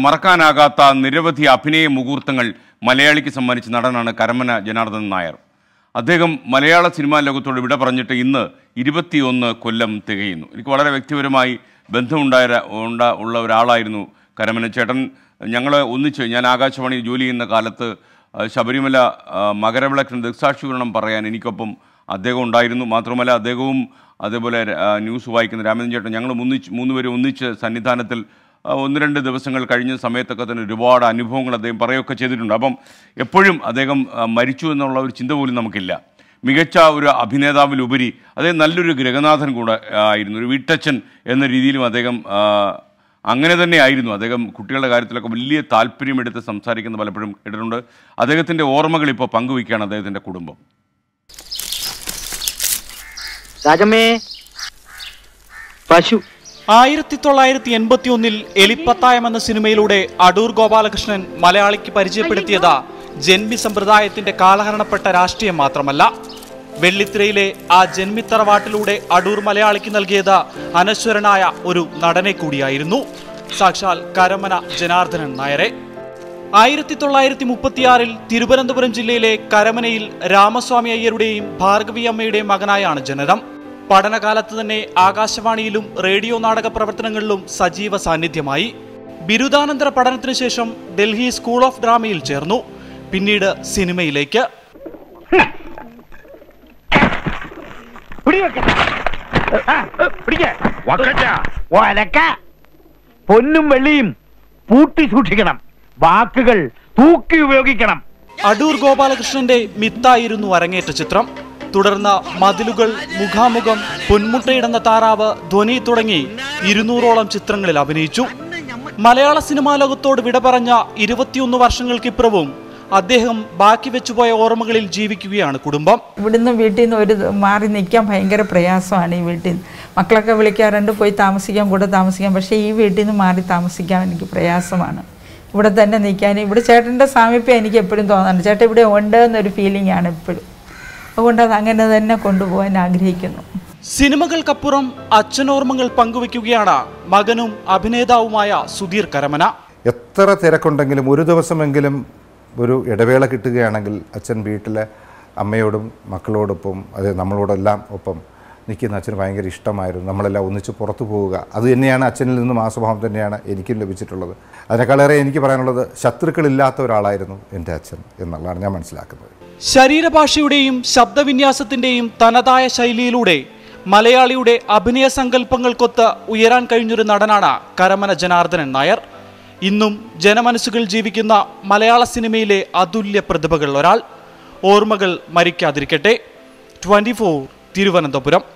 മറക്കാനാകാത്ത നിരവധി അഭിനയ മുഹൂർത്തങ്ങൾ മലയാളിക്ക് സമ്മാനിച്ച നടനാണ് കരമന ജനാർദ്ദൻ നായർ അദ്ദേഹം മലയാള സിനിമാ ലോകത്തോട് വിട പറഞ്ഞിട്ട് ഇന്ന് ഇരുപത്തിയൊന്ന് കൊല്ലം തികയുന്നു എനിക്ക് വളരെ വ്യക്തിപരമായി ബന്ധമുണ്ടായ ഉണ്ട ഉള്ള ഒരാളായിരുന്നു കരമന ചേട്ടൻ ഞങ്ങൾ ഒന്നിച്ച് ഞാൻ ആകാശവാണി ജോലി ചെയ്യുന്ന കാലത്ത് ആ, ശബരിമല ആ, മകരവിളക്കിന് ദൃക്സാക്ഷികരണം പറയാൻ എനിക്കൊപ്പം അദ്ദേഹം ഉണ്ടായിരുന്നു മാത്രമല്ല അദ്ദേഹവും അതേപോലെ ആ, ന്യൂസ് വായിക്കുന്ന രാമചന്ദ്രൻ ചേട്ടൻ ഞങ്ങൾ ഒന്നിച്ച് മൂന്നുപേരും ഒന്നിച്ച് സന്നിധാനത്തിൽ ആ, ഒന്ന് രണ്ട് ദിവസങ്ങൾ കഴിഞ്ഞ സമയത്തൊക്കെ തന്നെ ഒരുപാട് അനുഭവങ്ങൾ അദ്ദേഹം പറയുകയൊക്കെ ചെയ്തിട്ടുണ്ട് അപ്പം എപ്പോഴും അദ്ദേഹം ആ, മരിച്ചു എന്നുള്ള ഒരു ചിന്ത പോലും നമുക്കില്ല മികച്ച ഒരു അഭിനേതാവിലുപരി അദ്ദേഹം നല്ലൊരു ഗ്രഹനാഥൻ കൂടെ ആ, ആയിരുന്നു ഒരു വീട്ടച്ഛൻ എന്ന രീതിയിലും അദ്ദേഹം ആ, അങ്ങനെ തന്നെ ആയിരുന്നു അദ്ദേഹം കുട്ടികളുടെ കാര്യത്തിലൊക്കെ വലിയ താല്പര്യമെടുത്ത് സംസാരിക്കുന്ന പലപ്പോഴും കേട്ടിട്ടുണ്ട് അദ്ദേഹത്തിൻ്റെ ഓർമ്മകൾ ഇപ്പോൾ പങ്കുവയ്ക്കുകയാണ് അദ്ദേഹത്തിൻ്റെ കുടുംബം രാജമ്മേ പശു ആയിരത്തി തൊള്ളായിരത്തി എൺപത്തി ഒന്നിൽ എലിപ്പത്തായം എന്ന സിനിമയിലൂടെ അടൂർ ഗോപാലകൃഷ്ണൻ മലയാളിക്ക് പരിചയപ്പെടുത്തിയത് ജന്മി സമ്പ്രദായത്തിന്റെ കാലഹരണപ്പെട്ട രാഷ്ട്രീയം മാത്രമല്ല വെള്ളിത്തിരയിലെ ആ ജന്മിത്തറവാട്ടിലൂടെ അടൂർ മലയാളിക്ക് നൽകിയത് അനശ്വരനായ ഒരു നടനെ കൂടിയായിരുന്നു സാക്ഷാൽ കരമന ജനാർദ്ദനൻ നായരെ ആയിരത്തി തൊള്ളായിരത്തി മുപ്പത്തിയാറിൽ തിരുവനന്തപുരം ജില്ലയിലെ കരമനയിൽ രാമസ്വാമി അയ്യരുടെയും ഭാർഗവി അമ്മയുടെയും മകനായാണ് ജനനം പഠനകാലത്ത് തന്നെ ആകാശവാണിയിലും റേഡിയോ നാടക പ്രവർത്തനങ്ങളിലും സജീവ സാന്നിധ്യമായി ബിരുദാനന്തര പഠനത്തിനു ശേഷം ഡൽഹി സ്കൂൾ ഓഫ് ഡ്രാമയിൽ ചേർന്നു പിന്നീട് സിനിമയിലേക്ക് ഒലക്ക പൊന്നും വെള്ളിയും പൂട്ടി സൂക്ഷിക്കണം വാക്കുകൾ തൂക്കി ഉപയോഗിക്കണം അടൂർ ഗോപാലകൃഷ്ണന്റെ മിത്തായിരുന്നു അരങ്ങേറ്റ ചിത്രം തുടർന്ന് മതിലുകൾ മുഖാമുഖം പൊന്മുട്ടയിടുന്ന താറാവ് ധ്വനി തുടങ്ങി ഇരുന്നൂറോളം ചിത്രങ്ങളിൽ അഭിനയിച്ചു മലയാള സിനിമാ ലോകത്തോട് വിട പറഞ്ഞ ഇരുപത്തിയൊന്ന് വർഷങ്ങൾക്കിപ്പുറവും അദ്ദേഹം ബാക്കി വെച്ചുപോയ ഓർമ്മകളിൽ ജീവിക്കുകയാണ് കുടുംബം ഇവിടുന്ന് വീട്ടിൽ നിന്ന് ഒരു ദ- മാറി നിൽക്കാൻ ഭയങ്കര പ്രയാസമാണ് ഈ വീട്ടിൽ നിന്ന് മക്കളൊക്കെ വിളിക്കാറുണ്ട് പോയി താമസിക്കാൻ കൂടെ താമസിക്കാൻ പക്ഷേ ഈ വീട്ടിൽ നിന്ന് മാറി താമസിക്കാൻ എനിക്ക് പ്രയാസമാണ് ഇവിടെ തന്നെ നിൽക്കാൻ ഇവിടെ ചേട്ടൻ്റെ സാമീപ്യം എനിക്ക് എപ്പോഴും തോന്നാറുണ്ട് ചേട്ടൻ ഇവിടെ ഉണ്ട് എന്നൊരു ഫീലിംഗ് ആണ് എപ്പോഴും അതുകൊണ്ട് അത് അങ്ങനെ തന്നെ കൊണ്ടുപോകാൻ ആഗ്രഹിക്കുന്നു സിനിമകൾക്കപ്പുറം അച്ഛനോർമ്മകൾ പങ്കുവെക്കുകയാണ് മകനും അഭിനേതാവുമായ സുധീർ കരമന എത്ര തിരക്കുണ്ടെങ്കിലും ഒരു ദിവസമെങ്കിലും ഒരു ഇടവേള കിട്ടുകയാണെങ്കിൽ അച്ഛൻ വീട്ടിലെ അമ്മയോടും മക്കളോടൊപ്പം അത് നമ്മളോടെല്ലാം ഒപ്പം നിൽക്കുന്ന അച്ഛന് ഭയങ്കര ഇഷ്ടമായിരുന്നു നമ്മളെല്ലാം ഒന്നിച്ച് പുറത്തു പോവുക അത് തന്നെയാണ് അച്ഛനിൽ നിന്നും ആ സ്വഭാവം തന്നെയാണ് എനിക്കും ലഭിച്ചിട്ടുള്ളത് അതിനേക്കാളേറെ എനിക്ക് പറയാനുള്ളത് ശത്രുക്കളില്ലാത്ത ഒരാളായിരുന്നു എൻ്റെ അച്ഛൻ എന്നുള്ളതാണ് ഞാൻ മനസ്സിലാക്കുന്നത് ശരീരഭാഷയുടെയും ശബ്ദവിന്യാസത്തിന്റെയും തനതായ ശൈലിയിലൂടെ മലയാളിയുടെ അഭിനയ സങ്കല്പങ്ങൾക്കൊത്ത് ഉയരാൻ കഴിഞ്ഞൊരു നടനാണ് കരമന ജനാർദ്ദനൻ നായർ ഇന്നും ജനമനസ്സുകൾ ജീവിക്കുന്ന മലയാള സിനിമയിലെ അതുല്യ പ്രതിഭകൾ ഒരാൾ ഓർമ്മകൾ മരിക്കാതിരിക്കട്ടെ ട്വന്റി തിരുവനന്തപുരം